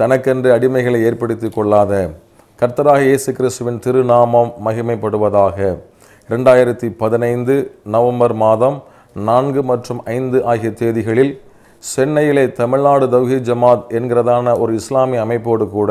தனக்கென்று அடிமைகளை ஏற்படுத்தி கொள்ளாத கர்த்தராக இயேசு கிறிஸ்துவின் திருநாமம் மகிமைப்படுவதாக இரண்டாயிரத்தி பதினைந்து நவம்பர் மாதம் நான்கு மற்றும் ஐந்து ஆகிய தேதிகளில் சென்னையிலே தமிழ்நாடு தௌஹி ஜமாத் என்கிறதான ஒரு இஸ்லாமிய அமைப்போடு கூட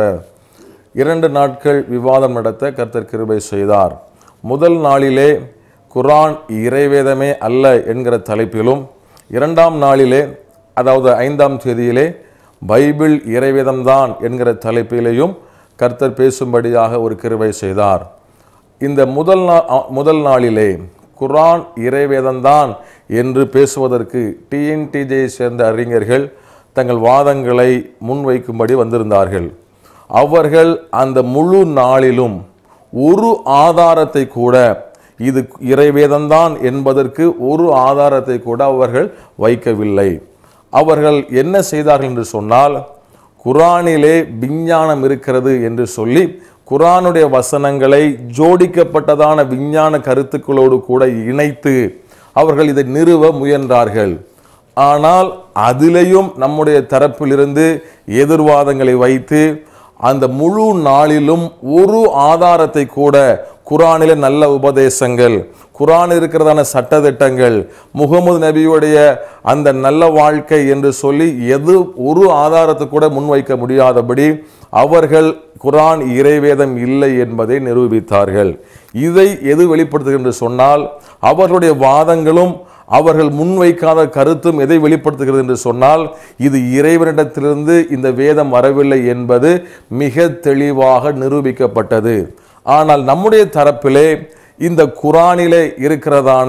இரண்டு நாட்கள் விவாதம் நடத்த கர்த்தர் கிருபை செய்தார் முதல் நாளிலே குரான் இறைவேதமே அல்ல என்கிற தலைப்பிலும் இரண்டாம் நாளிலே அதாவது ஐந்தாம் தேதியிலே பைபிள் இறைவேதம்தான் என்கிற தலைப்பிலேயும் கர்த்தர் பேசும்படியாக ஒரு கிருபை செய்தார் இந்த முதல் நா அ- முதல் நாளிலே குரான் இறைவேதம்தான் என்று பேசுவதற்கு டிஎன்டிஜையை சேர்ந்த அறிஞர்கள் தங்கள் வாதங்களை முன்வைக்கும்படி வந்திருந்தார்கள் அவர்கள் அந்த முழு நாளிலும் ஒரு ஆதாரத்தை கூட இது இறைவேதம்தான் என்பதற்கு ஒரு ஆதாரத்தை கூட அவர்கள் வைக்கவில்லை அவர்கள் என்ன செய்தார்கள் என்று சொன்னால் குரானிலே விஞ்ஞானம் இருக்கிறது என்று சொல்லி குரானுடைய வசனங்களை ஜோடிக்கப்பட்டதான விஞ்ஞான கருத்துக்களோடு கூட இணைத்து அவர்கள் இதை நிறுவ முயன்றார்கள் ஆனால் அதிலேயும் நம்முடைய தரப்பிலிருந்து எதிர்வாதங்களை வைத்து அந்த முழு நாளிலும் ஒரு ஆதாரத்தை கூட குரானிலே நல்ல உபதேசங்கள் குரான் இருக்கிறதான சட்டதிட்டங்கள் முகமது நபியுடைய அந்த நல்ல வாழ்க்கை என்று சொல்லி எது ஒரு ஆதாரத்தை கூட முன்வைக்க முடியாதபடி அவர்கள் குரான் இறைவேதம் இல்லை என்பதை நிரூபித்தார்கள் இதை எது வெளிப்படுத்துகிறது என்று சொன்னால் அவர்களுடைய வாதங்களும் அவர்கள் முன்வைக்காத கருத்தும் எதை வெளிப்படுத்துகிறது என்று சொன்னால் இது இறைவனிடத்திலிருந்து இந்த வேதம் வரவில்லை என்பது மிக தெளிவாக நிரூபிக்கப்பட்டது ஆனால் நம்முடைய தரப்பிலே இந்த குரானிலே இருக்கிறதான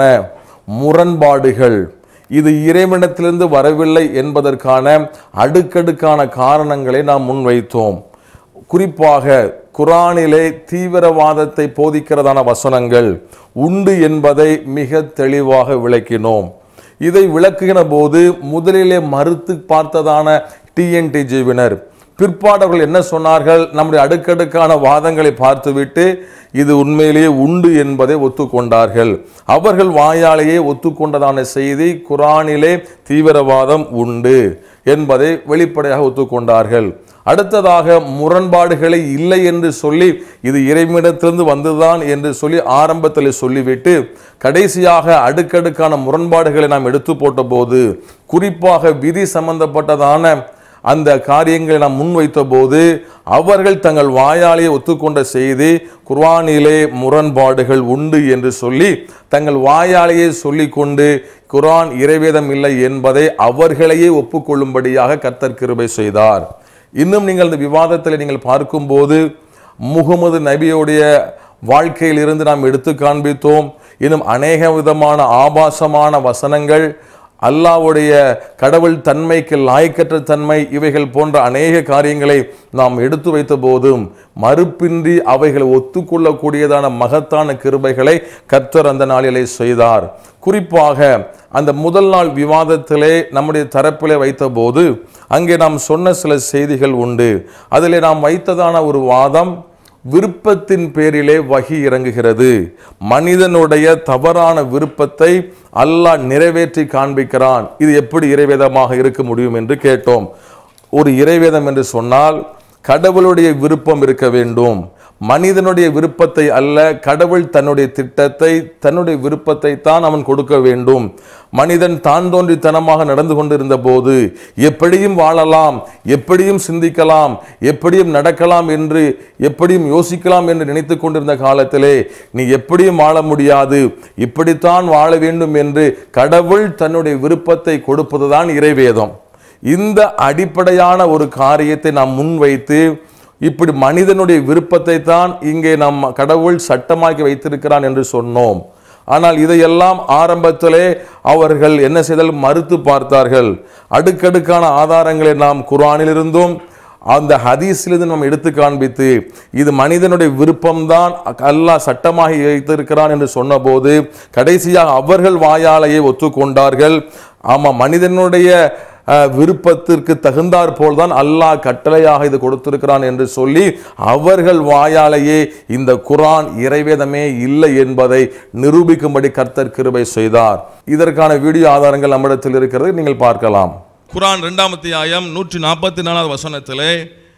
முரண்பாடுகள் இது இறைவனிடத்திலிருந்து வரவில்லை என்பதற்கான அடுக்கடுக்கான காரணங்களை நாம் முன்வைத்தோம் குறிப்பாக குரானிலே தீவிரவாதத்தை போதிக்கிறதான வசனங்கள் உண்டு என்பதை மிக தெளிவாக விளக்கினோம் இதை விளக்குகிற போது முதலிலே மறுத்து பார்த்ததான டிஎன்டிஜிவினர் பிற்பாடவர்கள் என்ன சொன்னார்கள் நம்முடைய அடுக்கடுக்கான வாதங்களை பார்த்துவிட்டு இது உண்மையிலேயே உண்டு என்பதை ஒத்துக்கொண்டார்கள் அவர்கள் வாயாலேயே ஒத்துக்கொண்டதான செய்தி குரானிலே தீவிரவாதம் உண்டு என்பதை வெளிப்படையாக ஒத்துக்கொண்டார்கள் அடுத்ததாக முரண்பாடுகளை இல்லை என்று சொல்லி இது இறைவனிடத்திலிருந்து வந்ததுதான் என்று சொல்லி ஆரம்பத்தில் சொல்லிவிட்டு கடைசியாக அடுக்கடுக்கான முரண்பாடுகளை நாம் எடுத்து போட்டபோது குறிப்பாக விதி சம்பந்தப்பட்டதான அந்த காரியங்களை நாம் முன்வைத்த போது அவர்கள் தங்கள் வாயாலே ஒத்துக்கொண்ட செய்தி குர்ஆனிலே முரண்பாடுகள் உண்டு என்று சொல்லி தங்கள் வாயாலேயே சொல்லிக்கொண்டு குர்ஆன் இறைவேதம் இல்லை என்பதை அவர்களையே ஒப்புக்கொள்ளும்படியாக கர்த்தர் கிருபை செய்தார் இன்னும் நீங்கள் இந்த விவாதத்தில் நீங்கள் பார்க்கும்போது முகமது நபியுடைய வாழ்க்கையில் இருந்து நாம் எடுத்து காண்பித்தோம் இன்னும் அநேக விதமான ஆபாசமான வசனங்கள் அல்லாஹ்வுடைய கடவுள் தன்மைக்கு லாய்க்கற்ற தன்மை இவைகள் போன்ற அநேக காரியங்களை நாம் எடுத்து வைத்த போதும் மறுப்பின்றி அவைகளை ஒத்துக்கொள்ளக்கூடியதான மகத்தான கிருபைகளை கர்த்தர் அந்த நாளிலே செய்தார் குறிப்பாக அந்த முதல் நாள் விவாதத்திலே நம்முடைய தரப்பிலே வைத்தபோது அங்கே நாம் சொன்ன சில செய்திகள் உண்டு அதிலே நாம் வைத்ததான ஒரு வாதம் விருப்பத்தின் பேரிலே வகி இறங்குகிறது மனிதனுடைய தவறான விருப்பத்தை அல்லாஹ் நிறைவேற்றி காண்பிக்கிறான் இது எப்படி இறைவேதமாக இருக்க முடியும் என்று கேட்டோம் ஒரு இறைவேதம் என்று சொன்னால் கடவுளுடைய விருப்பம் இருக்க வேண்டும் மனிதனுடைய விருப்பத்தை அல்ல கடவுள் தன்னுடைய திட்டத்தை தன்னுடைய விருப்பத்தை தான் அவன் கொடுக்க வேண்டும் மனிதன் தான் தோன்றித்தனமாக நடந்து கொண்டிருந்த போது எப்படியும் வாழலாம் எப்படியும் சிந்திக்கலாம் எப்படியும் நடக்கலாம் என்று எப்படியும் யோசிக்கலாம் என்று நினைத்து கொண்டிருந்த காலத்திலே நீ எப்படியும் வாழ முடியாது இப்படித்தான் வாழ வேண்டும் என்று கடவுள் தன்னுடைய விருப்பத்தை கொடுப்பதுதான் இறைவேதம் இந்த அடிப்படையான ஒரு காரியத்தை நாம் முன்வைத்து இப்படி மனிதனுடைய விருப்பத்தை தான் இங்கே நம் கடவுள் சட்டமாக்கி வைத்திருக்கிறான் என்று சொன்னோம் ஆனால் இதையெல்லாம் ஆரம்பத்திலே அவர்கள் என்ன செய்தால் மறுத்து பார்த்தார்கள் அடுக்கடுக்கான ஆதாரங்களை நாம் குர்ஆனிலிருந்தும் அந்த ஹதீஸிலிருந்து நாம் எடுத்து காண்பித்து இது மனிதனுடைய விருப்பம்தான் அல்லாஹ் சட்டமாகி வைத்திருக்கிறான் என்று சொன்னபோது கடைசியாக அவர்கள் வாயாலேயே ஒத்துக்கொண்டார்கள் ஆமாம் மனிதனுடைய அஹ், விருப்பத்திற்கு தகுந்தாற் போல்தான் அல்லாஹ் கட்டளையாக இது கொடுத்திருக்கிறான் என்று சொல்லி அவர்கள் வாயாலேயே இந்த குரான் இறைவேதமே இல்லை என்பதை நிரூபிக்கும்படி கர்த்தர் கிருபை செய்தார் இதற்கான வீடியோ ஆதாரங்கள் நம்மிடத்தில் இருக்கிறது நீங்கள் பார்க்கலாம் குரான் ரெண்டாம் அத்தியாயம் நூற்றி நாற்பத்தி நாலாவது வசனத்திலே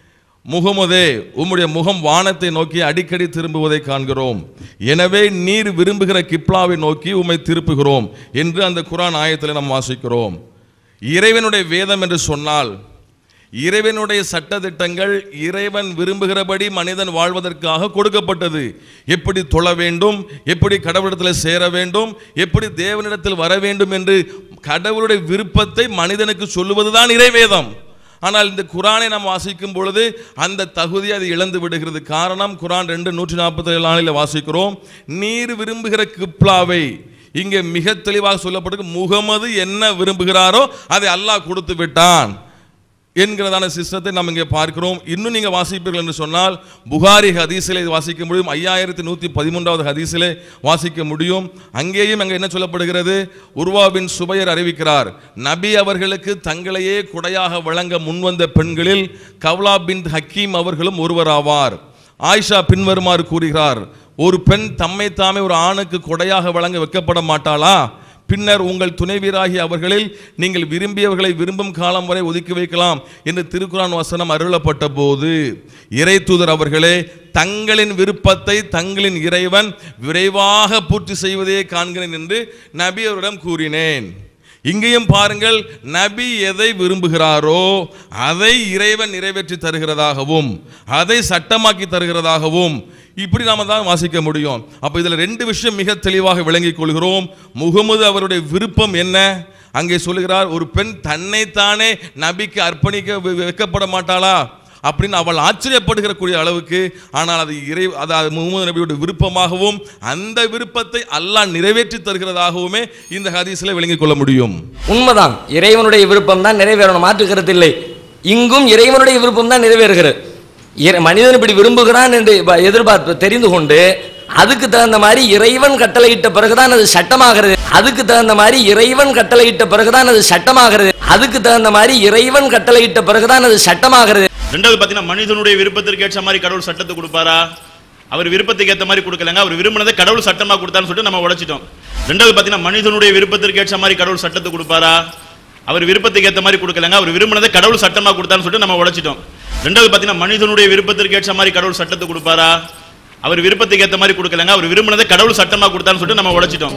முகமதே உம்முடைய முகம் வானத்தை நோக்கி அடிக்கடி திரும்புவதை காண்கிறோம் எனவே நீர் விரும்புகிற கிப்லாவை நோக்கி உம்மை திருப்புகிறோம் என்று அந்த குரான் ஆயத்தில் நாம் வாசிக்கிறோம் இறைவனுடைய வேதம் என்று சொன்னால் இறைவனுடைய சட்டதிட்டங்கள் இறைவன் விரும்புகிறபடி மனிதன் வாழ்வதற்காக கொடுக்கப்பட்டது எப்படி தொழ வேண்டும் எப்படி கடவுளிடத்தில் சேர வேண்டும் எப்படி தேவனிடத்தில் வர வேண்டும் என்று கடவுளுடைய விருப்பத்தை மனிதனுக்கு சொல்லுவதுதான் இறைவேதம் ஆனால் இந்த குரானை நாம் வாசிக்கும் பொழுது அந்த தகுதியை அது இழந்து விடுகிறது காரணம் குரான் ரெண்டு நூற்றி நாற்பத்தி ஏழு நாளில் வாசிக்கிறோம் நீர் விரும்புகிற கிப்லாவை இங்கே மிக தெளிவாக சொல்லப்பட்டிருக்கு முகமது என்ன விரும்புகிறாரோ அதை அல்லாஹ் கொடுத்து விட்டான் என்கிறதான சிஸ்டத்தை நாம் இங்கே பார்க்கிறோம் இன்னும் நீங்கள் வாசிப்பீர்கள் என்று சொன்னால் புகாரி ஹதீஸிலே இது வாசிக்க முடியும் ஐயாயிரத்தி நூற்றி பதிமூன்றாவது ஹதீஸிலே வாசிக்க முடியும் அங்கேயும் அங்கே என்ன சொல்லப்படுகிறது உருவாவின் சுபையர் அறிவிக்கிறார் நபி அவர்களுக்கு தங்களையே குடையாக வழங்க முன்வந்த பெண்களில் கவ்லா பின் ஹக்கீம் அவர்களும் ஒருவராவார் ஆயிஷா பின்வருமாறு கூறுகிறார் ஒரு பெண் தம்மை தாமே ஒரு ஆணுக்கு கொடையாக வழங்க வைக்கப்பட மாட்டாளா பின்னர் உங்கள் துணைவீராகிய அவர்களில் நீங்கள் விரும்பியவர்களை விரும்பும் காலம் வரை ஒதுக்கி வைக்கலாம் என்று திருக்குறான் வசனம் அருளப்பட்ட போது இறை தூதர் அவர்களே தங்களின் விருப்பத்தை தங்களின் இறைவன் விரைவாக பூர்த்தி செய்வதே காண்கிறேன் என்று நபி அவரிடம் கூறினேன் இங்கேயும் பாருங்கள் நபி எதை விரும்புகிறாரோ அதை இறைவன் நிறைவேற்றி தருகிறதாகவும் அதை சட்டமாக்கி தருகிறதாகவும் இப்படி நாம தான் வாசிக்க முடியும் அப்போ இதில் ரெண்டு விஷயம் மிக தெளிவாக விளங்கிக் கொள்கிறோம் முகமது அவருடைய விருப்பம் என்ன அங்கே சொல்லுகிறார் ஒரு பெண் தன்னைத்தானே நபிக்கு அர்ப்பணிக்க வெ- வைக்கப்பட மாட்டாளா அப்படின்னு அவள் ஆச்சரியப்படுகிற கூடிய அளவுக்கு ஆனால் அது இறை அதாவது முகமது நபியோட விருப்பமாகவும் அந்த விருப்பத்தை அல்லாஹ் நிறைவேற்றி தருகிறதாகவுமே இந்த ஹதீஸில் விளங்கிக் கொள்ள முடியும் உண்மைதான் இறைவனுடைய விருப்பம் தான் நிறைவேறணும் மாற்றுக்கிறது இல்லை இங்கும் இறைவனுடைய விருப்பம் தான் நிறைவேறுகிறது இறை- மனிதன் இப்படி விரும்புகிறான் என்று ப- எதிர்பார்ப்பு தெரிந்து கொண்டு அதுக்கு தகுந்த மாதிரி இறைவன் கட்டளையிட்ட பிறகுதான் அது சட்டமாகிறது அதுக்கு தகுந்த மாதிரி இறைவன் கட்டளையிட்ட பிறகுதான் அது சட்டமாகிறது அதுக்கு தகுந்த மாதிரி இறைவன் கட்டளையிட்ட பிறகுதான் அது சட்டமாகிறது ரெண்டாவது பார்த்தீங்கன்னா மனிதனுடைய விருப்பத்திற்கு ஏற்ற மாதிரி கடவுள் சட்டத்தை கொடுப்பாரா அவர் விருப்பத்துக்கு ஏற்ற மாதிரி கொடுக்கலங்க அவர் விரும்பினதை கடவுள் சட்டமா கொடுத்தான்னு சொல்லிட்டு நம்ம உடைச்சிட்டோம் ரெண்டாவது பார்த்தீங்கன்னா மனிதனுடைய விருப்பத்திற்கு ஏற்ற மாதிரி கடவுள் சட்டத்தை கொடுப்பாரா அவர் விருப்பத்துக்கு ஏற்ற மாதிரி கொடுக்கலங்க அவர் விரும்பினதை கடவுள் சட்டமா கொடுத்தான்னு சொல்லிட்டு நம்ம உடைச்சிட்டோம் ரெண்டாவது பார்த்தீங்கன்னா மனிதனுடைய விருப்பத்திற்கு ஏற்ற மாதிரி கடவுள் சட்டத்தை கொடுப்பாரா அவர் விருப்பத்துக்கு ஏற்ற மாதிரி கொடுக்கலங்க அவர் விரும்பினதை கடவுள் சட்டமா கொடுத்தான்னு சொல்லிட்டு நம்ம உடைச்சிட்டோம்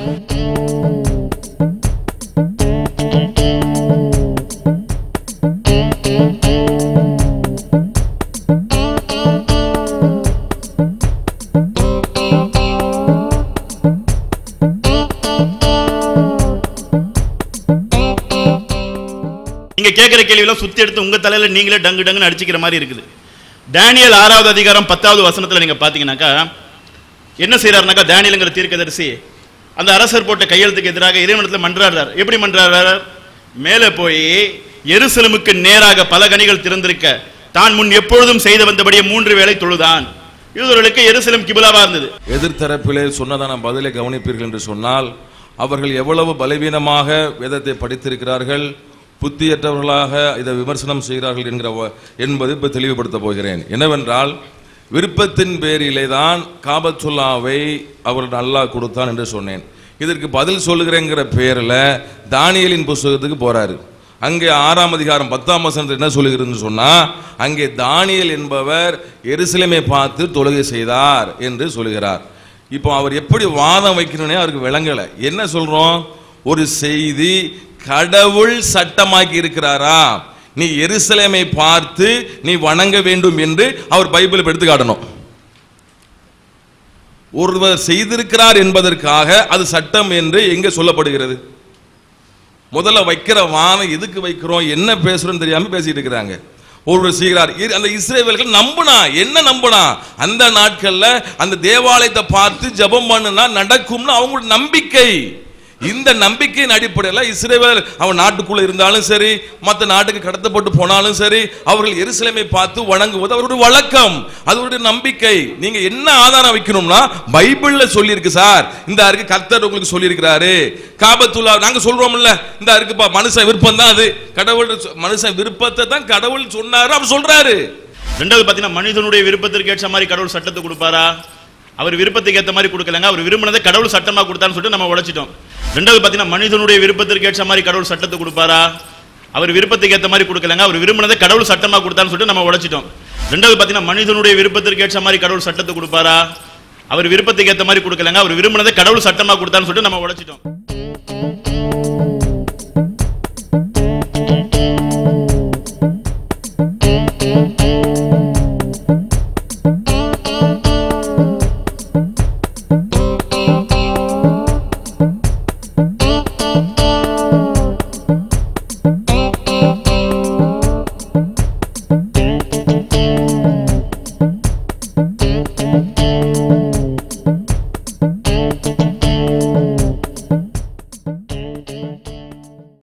நீங்க கேட்கிற கேள்வியெல்லாம் சுத்தி எடுத்து உங்க தலையில நீங்களே டங்கு டங்குன்னு அடிச்சுக்கிற மாதிரி இருக்குது டேனியல் ஆறாவது அதிகாரம் பத்தாவது வசனத்துல நீங்க பாத்தீங்கன்னாக்கா என்ன செய்யறாருனாக்கா டேனியலுங்கிற தீர்க்கதரிசி அந்த அரசர் போட்ட கையெழுத்துக்கு எதிராக இறைவனத்தில் மன்றாடுறார் எப்படி மன்றாடுறார் மேலே போய் எருசலேமுக்கு நேராக பல கனிகள் திறந்திருக்க தான் முன் எப்பொழுதும் செய்து வந்தபடியே மூன்று வேளை தொழுதான் யூதர்களுக்கு எருசலேம் கிபிலாவா இருந்தது எதிர்த்தரப்பிலே சொன்னதான பதிலை கவனிப்பீர்கள் என்று சொன்னால் அவர்கள் எவ்வளவு பலவீனமாக வேதத்தை படித்திருக்கிறார்கள் புத்தியற்றவர்களாக இதை விமர்சனம் செய்கிறார்கள் என்கிற வ- என்பது இப்போ தெளிவுபடுத்த போகிறேன் என்னவென்றால் விருப்பத்தின் பேரிலே தான் காபத்துல்லாவை அவர்கள் அல்லாஹ் கொடுத்தான் என்று சொன்னேன் இதற்கு பதில் சொல்லுகிறேங்கிற பேரில் தானியலின் புஸ்தகத்துக்கு போறாரு அங்கே ஆறாம் அதிகாரம் பத்தாம் வசனத்தில் என்ன சொல்லுகிறதுன்னு சொன்னா அங்கே தானியல் என்பவர் எருசலேமை பார்த்து தொழுகை செய்தார் என்று சொல்லுகிறார் இப்போ அவர் எப்படி வாதம் வைக்கணும்னே அவருக்கு விளங்கலை என்ன சொல்றோம் ஒரு செய்தி கடவுள் சட்டமாக்கி இருக்கிறாரா நீ எருசலேமை பார்த்து நீ வணங்க வேண்டும் என்று அவர் பைபிள் எடுத்து காட்டணும் ஒருவர் செய்திருக்கிறார் என்பதற்காக அது சட்டம் என்று எங்கே சொல்லப்படுகிறது முதல்ல வைக்கிற வானம் எதுக்கு வைக்கிறோம் என்ன பேசுறோம் தெரியாம பேசிட்டு இருக்கிறாங்க ஒருவர் செய்கிறார் இ- அந்த இஸ்ரேவேல்கள் நம்புனா என்ன நம்புனா அந்த நாட்கள்ல அந்த தேவாலயத்தை பார்த்து ஜெபம் பண்ணுனா நடக்கும்னு அவங்களோட நம்பிக்கை இந்த நம்பிக்கையின் அடிப்படையில் இஸ்ரேவேல் அவன் நாட்டுக்குள்ள இருந்தாலும் சரி மற்ற நாட்டுக்கு கடத்தப்பட்டு போனாலும் சரி அவர்கள் எருசலேமை பார்த்து வணங்குவது அவருடைய வழக்கம் அது அவருடைய நம்பிக்கை நீங்க என்ன ஆதாரம் வைக்கணும்னா பைபிள்ல சொல்லியிருக்கு சார் இந்த இருக்கு கர்த்தர் உங்களுக்கு சொல்லியிருக்கிறாரு காபத்துல்லா நாங்க சொல்றோம்ல இந்த இருக்குப்பா மனுஷன் விருப்பம் தான் அது கடவுள் சொ- மனுஷன் விருப்பத்தை தான் கடவுள் சொன்னாரு அவர் சொல்றாரு ரெண்டாவது பார்த்தீங்கன்னா மனிதனுடைய விருப்பத்திற்கு ஏற்ற மாதிரி கடவுள் சட்டத்தை கொடுப்பாரா அவர் விருப்பத்துக்கு ஏற்ற மாதிரி கொடுக்கலங்க அவர் விரும்பினதை கடவுள் சட்டமா கொடுத்தான்னு சொல்லிட்டு நம்ம உடைச்சிட்டோம் ரெண்டாவது பார்த்தீங்கன்னா மனிதனுடைய விருப்பத்திற்கு ஏற்ற மாதிரி கடவுள் சட்டத்தை கொடுப்பாரா அவர் விருப்பத்துக்கு ஏற்ற மாதிரி கொடுக்கலங்க அவர் விரும்பினதை கடவுள் சட்டமா கொடுத்தான்னு சொல்லிட்டு நம்ம உடைச்சிட்டோம் ரெண்டாவது பார்த்தீங்கன்னா மனிதனுடைய விருப்பத்திற்கு ஏற்ற மாதிரி கடவுள் சட்டத்தை கொடுப்பாரா அவர் விருப்பத்துக்கு ஏற்ற மாதிரி கொடுக்கலங்க அவர் விரும்பினதை கடவுள் சட்டமா கொடுத்தான்னு சொல்லிட்டு நம்ம உடைச்சிட்டோம்